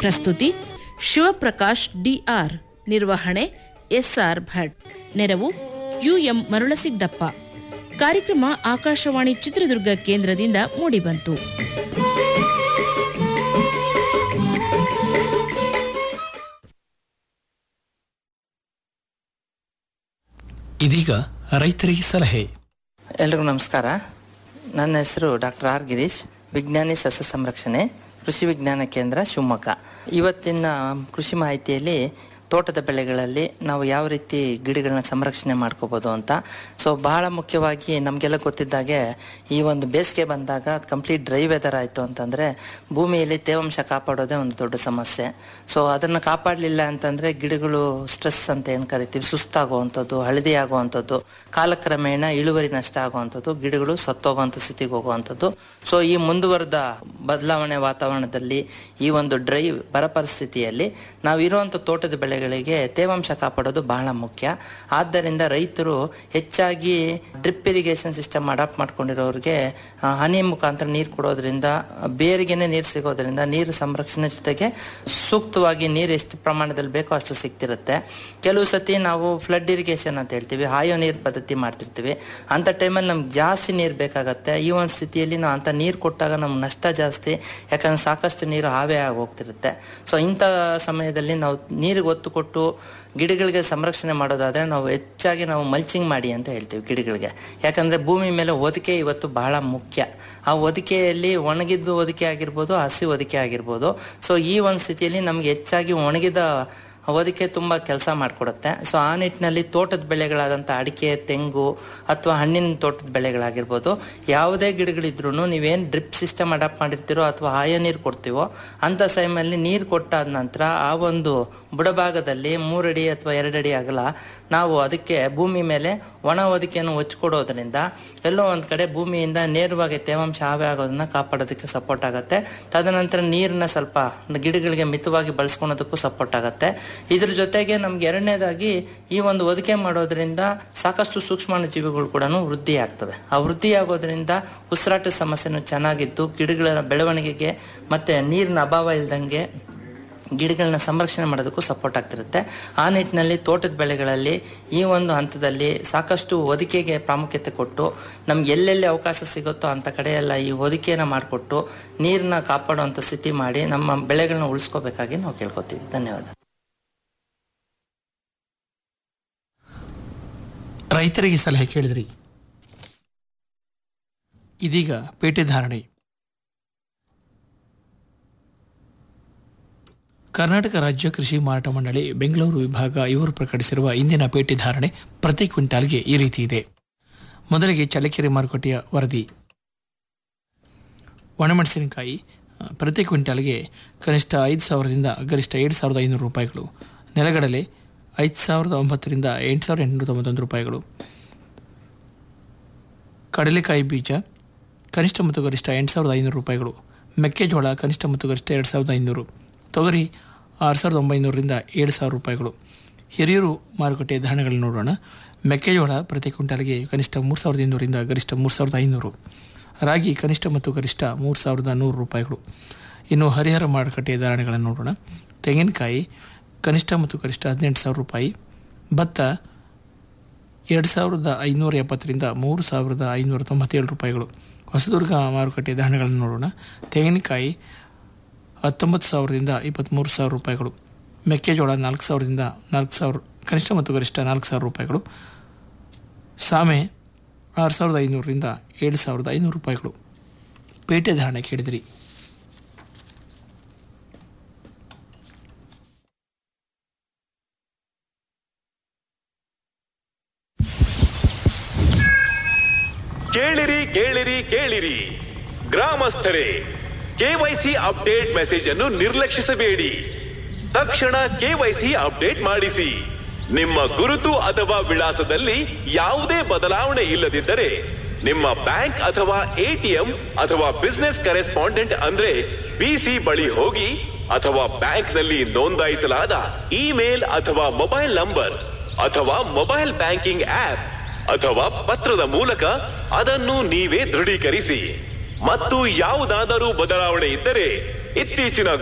ಪ್ರಸ್ತುತಿ ಶಿವಪ್ರಕಾಶ್ ಡಿಆರ್ ನಿರ್ವಹಣೆ ಎಸ್ಆರ್ ಭಟ್ ನೆರವು ಯುಎಂ ಮರುಳಸಿದ್ದಪ್ಪ ಕಾರ್ಯಕ್ರಮ ಆಕಾಶವಾಣಿ ಚಿತ್ರದುರ್ಗ ಕೇಂದ್ರದಿಂದ ಮೂಡಿಬಂತು ಇದೀಗ ರೈತರಿಗೆ ಸಲಹೆ ಎಲ್ರಿಗೂ ನಮಸ್ಕಾರ ನನ್ನ ಹೆಸರು ಡಾಕ್ಟರ್ ಆರ್ ಗಿರೀಶ್ ವಿಜ್ಞಾನಿ ಸಸ್ಯ ಸಂರಕ್ಷಣೆ ಕೃಷಿ ವಿಜ್ಞಾನ ಕೇಂದ್ರ ಶಿವಮೊಗ್ಗ ಇವತ್ತಿನ ಕೃಷಿ ಮಾಹಿತಿಯಲ್ಲಿ ತೋಟದ ಬೆಳೆಗಳಲ್ಲಿ ನಾವು ಯಾವ ರೀತಿ ಗಿಡಗಳನ್ನ ಸಂರಕ್ಷಣೆ ಮಾಡ್ಕೋಬೋದು ಅಂತ ಸೊ ಬಹಳ ಮುಖ್ಯವಾಗಿ ನಮಗೆಲ್ಲ ಗೊತ್ತಿದ್ದಾಗೆ ಈ ಒಂದು ಬೇಸಿಗೆ ಬಂದಾಗ ಕಂಪ್ಲೀಟ್ ಡ್ರೈ ವೆದರ್ ಆಯಿತು ಅಂತಂದರೆ ಭೂಮಿಯಲ್ಲಿ ತೇವಾಂಶ ಕಾಪಾಡೋದೇ ಒಂದು ದೊಡ್ಡ ಸಮಸ್ಯೆ ಸೊ ಅದನ್ನು ಕಾಪಾಡಲಿಲ್ಲ ಅಂತಂದರೆ ಗಿಡಗಳು ಸ್ಟ್ರೆಸ್ ಅಂತ ಏನು ಕರಿತೀವಿ ಸುಸ್ತಾಗುವಂಥದ್ದು ಹಳದಿ ಆಗುವಂಥದ್ದು ಕಾಲಕ್ರಮೇಣ ಇಳುವರಿ ನಷ್ಟ ಆಗುವಂಥದ್ದು ಗಿಡಗಳು ಸತ್ತೋಗುವಂಥ ಸ್ಥಿತಿಗೆ ಹೋಗುವಂಥದ್ದು ಸೊ ಈ ಮುಂದುವರೆದ ಬದಲಾವಣೆ ವಾತಾವರಣದಲ್ಲಿ ಈ ಒಂದು ಡ್ರೈ ಬರ ಪರಿಸ್ಥಿತಿಯಲ್ಲಿ ನಾವು ಇರುವಂಥ ತೋಟದ ಬೆಳೆಗಳಿಗೆ ತೇವಾಂಶ ಕಾಪಾಡೋದು ಬಹಳ ಮುಖ್ಯ ಆದ್ದರಿಂದ ರೈತರು ಹೆಚ್ಚಾಗಿ ಡ್ರಿಪ್ ಇರಿಗೇಷನ್ ಸಿಸ್ಟಮ್ ಅಡಾಪ್ಟ್ ಮಾಡ್ಕೊಂಡಿರೋರಿಗೆ ಆ, ಹನಿ ಮುಖಾಂತರ ನೀರು ಕೊಡೋದ್ರಿಂದ ಬೇರಿಗೆನೆ ನೀರು ಸಿಗೋದ್ರಿಂದ ನೀರು ಸಂರಕ್ಷಣೆ ಜೊತೆಗೆ ಸೂಕ್ತವಾಗಿ ನೀರು ಎಷ್ಟು ಪ್ರಮಾಣದಲ್ಲಿ ಬೇಕೋ ಅಷ್ಟು ಸಿಗ್ತಿರುತ್ತೆ ಕೆಲವು ಸತಿ ನಾವು ಫ್ಲಡ್ ಇರಿಗೇಷನ್ ಅಂತ ಹೇಳ್ತೀವಿ ಹಾಯೋ ನೀರು ಪದ್ಧತಿ ಮಾಡ್ತಿರ್ತೀವಿ ಅಂಥ ಟೈಮಲ್ಲಿ ನಮ್ಗೆ ಜಾಸ್ತಿ ನೀರು ಬೇಕಾಗತ್ತೆ ಈ ಒಂದು ಸ್ಥಿತಿಯಲ್ಲಿ ನಾವು ಅಂಥ ನೀರು ಕೊಟ್ಟಾಗ ನಮ್ಗೆ ನಷ್ಟ ಜಾಸ್ತಿ ಯಾಕಂದ್ರೆ ಸಾಕಷ್ಟು ನೀರು ಹಾವೇ ಆಗಿ ಹೋಗ್ತಿರುತ್ತೆ ಸೊ ಇಂಥ ಸಮಯದಲ್ಲಿ ನಾವು ನೀರಿಗೆ ಒತ್ತು ಕೊಟ್ಟು ಗಿಡಗಳಿಗೆ ಸಂರಕ್ಷಣೆ ಮಾಡೋದಾದ್ರೆ ನಾವು ಹೆಚ್ಚಾಗಿ ನಾವು ಮಲ್ಚಿಂಗ್ ಮಾಡಿ ಅಂತ ಹೇಳ್ತೀವಿ ಗಿಡಗಳಿಗೆ ಯಾಕಂದ್ರೆ ಭೂಮಿ ಮೇಲೆ ಒದಿಕೆ ಇವತ್ತು ಬಹಳ ಮುಖ್ಯ ಆ ಒದಿಕೆಯಲ್ಲಿ ಒಣಗಿದ್ದು ಒದಿಕೆ ಆಗಿರ್ಬೋದು ಹಸಿ ಒದಿಕೆ ಆಗಿರ್ಬೋದು ಸೊ ಈ ಒಂದು ಸ್ಥಿತಿಯಲ್ಲಿ ನಮ್ಗೆ ಹೆಚ್ಚಾಗಿ ಒಣಗಿದ ಅದಕ್ಕೆ ತುಂಬ ಕೆಲಸ ಮಾಡಿಕೊಡುತ್ತೆ ಸೊ ಆ ನಿಟ್ಟಿನಲ್ಲಿ ತೋಟದ ಬೆಳೆಗಳಾದಂಥ ಅಡಿಕೆ ತೆಂಗು ಅಥವಾ ಹಣ್ಣಿನ ತೋಟದ ಬೆಳೆಗಳಾಗಿರ್ಬೋದು ಯಾವುದೇ ಗಿಡಗಳಿದ್ರೂ ನೀವೇನು ಡ್ರಿಪ್ ಸಿಸ್ಟಮ್ ಅಡಾಪ್ಟ್ ಮಾಡಿರ್ತೀರೋ ಅಥವಾ ಆಯ ನೀರು ಕೊಡ್ತೀವೋ ಅಂಥ ಸಮಯದಲ್ಲಿ ನೀರು ಕೊಟ್ಟಾದ ನಂತರ ಆ ಒಂದು ಬುಡಭಾಗದಲ್ಲಿ ಮೂರಡಿ ಅಥವಾ ಎರಡಡಿ ಅಗಲ ನಾವು ಅದಕ್ಕೆ ಭೂಮಿ ಮೇಲೆ ಒಣ ಹೊದಿಕೆಯನ್ನು ಹೊಚ್ಕೊಡೋದ್ರಿಂದ ಎಲ್ಲೋ ಒಂದು ಕಡೆ ಭೂಮಿಯಿಂದ ನೇರವಾಗಿ ತೇವಾಂಶ ಆವೆ ಆಗೋದನ್ನ ಕಾಪಾಡೋದಕ್ಕೆ ಸಪೋರ್ಟ್ ಆಗುತ್ತೆ ತದನಂತರ ನೀರನ್ನ ಸ್ವಲ್ಪ ಗಿಡಗಳಿಗೆ ಮಿತವಾಗಿ ಬಳಸ್ಕೊಳೋದಕ್ಕೂ ಸಪೋರ್ಟ್ ಆಗುತ್ತೆ ಇದ್ರ ಜೊತೆಗೆ ನಮ್ಗೆ ಎರಡನೇದಾಗಿ ಈ ಒಂದು ಒದಿಕೆ ಮಾಡೋದ್ರಿಂದ ಸಾಕಷ್ಟು ಸೂಕ್ಷ್ಮಾಣು ಜೀವಿಗಳು ಕೂಡ ವೃದ್ಧಿ ಆಗ್ತವೆ ಆ ವೃದ್ಧಿ ಆಗೋದ್ರಿಂದ ಉಸಿರಾಟದ ಸಮಸ್ಯೆನೂ ಚೆನ್ನಾಗಿದ್ದು ಗಿಡಗಳ ಬೆಳವಣಿಗೆಗೆ ಮತ್ತೆ ನೀರಿನ ಅಭಾವ ಇಲ್ದಂಗೆ ಗಿಡಗಳನ್ನ ಸಂರಕ್ಷಣೆ ಮಾಡೋದಕ್ಕೂ ಸಪೋರ್ಟ್ ಆಗ್ತಿರುತ್ತೆ ಆ ನಿಟ್ಟಿನಲ್ಲಿ ತೋಟದ ಬೆಳೆಗಳಲ್ಲಿ ಈ ಒಂದು ಹಂತದಲ್ಲಿ ಸಾಕಷ್ಟು ಒದಿಕೆಗೆ ಪ್ರಾಮುಖ್ಯತೆ ಕೊಟ್ಟು ನಮ್ಗೆ ಎಲ್ಲೆಲ್ಲಿ ಅವಕಾಶ ಸಿಗುತ್ತೋ ಅಂಥ ಕಡೆ ಎಲ್ಲ ಈ ಒದಿಕೆನ ಮಾಡಿಕೊಟ್ಟು ನೀರನ್ನ ಕಾಪಾಡುವಂಥ ಸ್ಥಿತಿ ಮಾಡಿ ನಮ್ಮ ಬೆಳೆಗಳನ್ನ ಉಳಿಸ್ಕೋಬೇಕಾಗಿ ನಾವು ಕೇಳ್ಕೊತೀವಿ ಧನ್ಯವಾದ ರೈತರಿಗೆ ಸಲಹೆ ಕೇಳಿದ್ರಿ ಇದೀಗ ಪೇಟೆ ಧಾರಣೆ ಕರ್ನಾಟಕ ರಾಜ್ಯ ಕೃಷಿ ಮಾರಾಟ ಮಂಡಳಿ ಬೆಂಗಳೂರು ವಿಭಾಗ ಇವರು ಪ್ರಕಟಿಸಿರುವ ಇಂದಿನ ಪೇಟೆ ಧಾರಣೆ ಪ್ರತಿ ಕ್ವಿಂಟಾಲ್ಗೆ ಈ ರೀತಿ ಇದೆ ಮೊದಲಿಗೆ ಚಳ್ಳಕೆರೆ ಮಾರುಕಟ್ಟೆಯ ವರದಿ ಒಣಮೆಣಸಿನಕಾಯಿ ಆ, ಪ್ರತಿ ಕ್ವಿಂಟಾಲ್ಗೆ ಕನಿಷ್ಠ ಐದು ಸಾವಿರದಿಂದ ಗರಿಷ್ಠ ಏಳು ಸಾವಿರದ ಐನೂರು ರೂಪಾಯಿಗಳು ನೆಲಗಡಲೆ ಐದು ಸಾವಿರದ ಒಂಬತ್ತರಿಂದ ಎಂಟು ಸಾವಿರದ ಎಂಟುನೂರ ತೊಂಬತ್ತೊಂದು ರೂಪಾಯಿಗಳು ಕಡಲೆಕಾಯಿ ಬೀಜ ಕನಿಷ್ಠ ಮತ್ತು ಗರಿಷ್ಠ ಎಂಟು ಸಾವಿರದ ಐನೂರು ರೂಪಾಯಿಗಳು ಮೆಕ್ಕೆಜೋಳ ಕನಿಷ್ಠ ಮತ್ತು ಗರಿಷ್ಠ ಎರಡು ಸಾವಿರದ ಐನೂರು ತೊಗರಿ ಆರು ಸಾವಿರದ ಒಂಬೈನೂರರಿಂದ ಏಳು ಸಾವಿರ ರೂಪಾಯಿಗಳು ಹಿರಿಯೂರು ಮಾರುಕಟ್ಟೆ ಧಾರಣೆಗಳನ್ನು ನೋಡೋಣ ಮೆಕ್ಕೆಜೋಳ ಪ್ರತಿ ಕ್ವಿಂಟಾಲ್ಗೆ ಕನಿಷ್ಠ ಮೂರು ಸಾವಿರದ ಇನ್ನೂರಿಂದ ಗರಿಷ್ಠ ಮೂರು ಸಾವಿರದ ಐನೂರು ರಾಗಿ ಕನಿಷ್ಠ ಮತ್ತು ಗರಿಷ್ಠ ಮೂರು ಸಾವಿರದ ನೂರು ರೂಪಾಯಿಗಳು ಇನ್ನು ಹರಿಹರ ಮಾರುಕಟ್ಟೆ ಧಾರಣೆಗಳನ್ನು ನೋಡೋಣ ತೆಂಗಿನಕಾಯಿ ಕನಿಷ್ಠ ಮತ್ತು ಗರಿಷ್ಠ ಹದಿನೆಂಟು ಸಾವಿರ ರೂಪಾಯಿ ಭತ್ತ ಎರಡು ಸಾವಿರದ ಐನೂರ ಎಪ್ಪತ್ತರಿಂದ ಮೂರು ಸಾವಿರದ ಐನೂರ ತೊಂಬತ್ತೇಳು ರೂಪಾಯಿಗಳು ಹೊಸದುರ್ಗ ಮಾರುಕಟ್ಟೆ ಧಾರಣೆಗಳನ್ನು ನೋಡೋಣ ತೆಂಗಿನಕಾಯಿ ಹತ್ತೊಂಬತ್ತು ಸಾವಿರದಿಂದ ಇಪ್ಪತ್ತ್ಮೂರು ಸಾವಿರ ರೂಪಾಯಿಗಳು ಮೆಕ್ಕೆಜೋಳ ನಾಲ್ಕು ಸಾವಿರದಿಂದ ನಾಲ್ಕು ಸಾವಿರ ಕನಿಷ್ಠ ಮತ್ತು ಗರಿಷ್ಠ ನಾಲ್ಕು ಸಾವಿರ ರೂಪಾಯಿಗಳು ಸಾಮೆ ಆರು ಸಾವಿರದ ಐನೂರರಿಂದ ಏಳು ಸಾವಿರದ ಐನೂರು ರೂಪಾಯಿಗಳು ಪೇಟೆ ಧಾರಣೆ ಕೇಳಿದಿರಿ ಕೇಳಿರಿ ಕೇಳಿರಿ ಕೇಳಿರಿ ಗ್ರಾಮಸ್ಥರೇ ಕೆವೈಸಿ ಅಪ್ಡೇಟ್ ಮೆಸೇಜ್ ಅನ್ನು ನಿರ್ಲಕ್ಷಿಸಬೇಡಿ ತಕ್ಷಣ ಕೆವೈಸಿ ಅಪ್ಡೇಟ್ ಮಾಡಿಸಿ ನಿಮ್ಮ ಗುರುತು ಅಥವಾ ವಿಳಾಸದಲ್ಲಿ ಯಾವುದೇ ಬದಲಾವಣೆ ಇಲ್ಲದಿದ್ದರೆ ನಿಮ್ಮ ಬ್ಯಾಂಕ್ ಅಥವಾ ಎಟಿಎಂ ಅಥವಾ ಬಿಸ್ನೆಸ್ ಕರೆಸ್ಪಾಂಡೆಂಟ್ ಅಂದ್ರೆ ಬಿಸಿ ಬಳಿ ಹೋಗಿ ಅಥವಾ ಬ್ಯಾಂಕ್ನಲ್ಲಿ ನೋಂದಾಯಿಸಲಾದ ಇಮೇಲ್ ಅಥವಾ ಮೊಬೈಲ್ ನಂಬರ್ ಅಥವಾ ಮೊಬೈಲ್ ಬ್ಯಾಂಕಿಂಗ್ ಆಪ್ ಅಥವಾ ಪತ್ರದ ಮೂಲಕ ಅದನ್ನು ನೀವೇ ದೃಢೀಕರಿಸಿ ಮತ್ತು ಯಾವುದಾದರೂ ಬದಲಾವಣೆ ಇದ್ದರೆ ಇತ್ತೀಚಿನ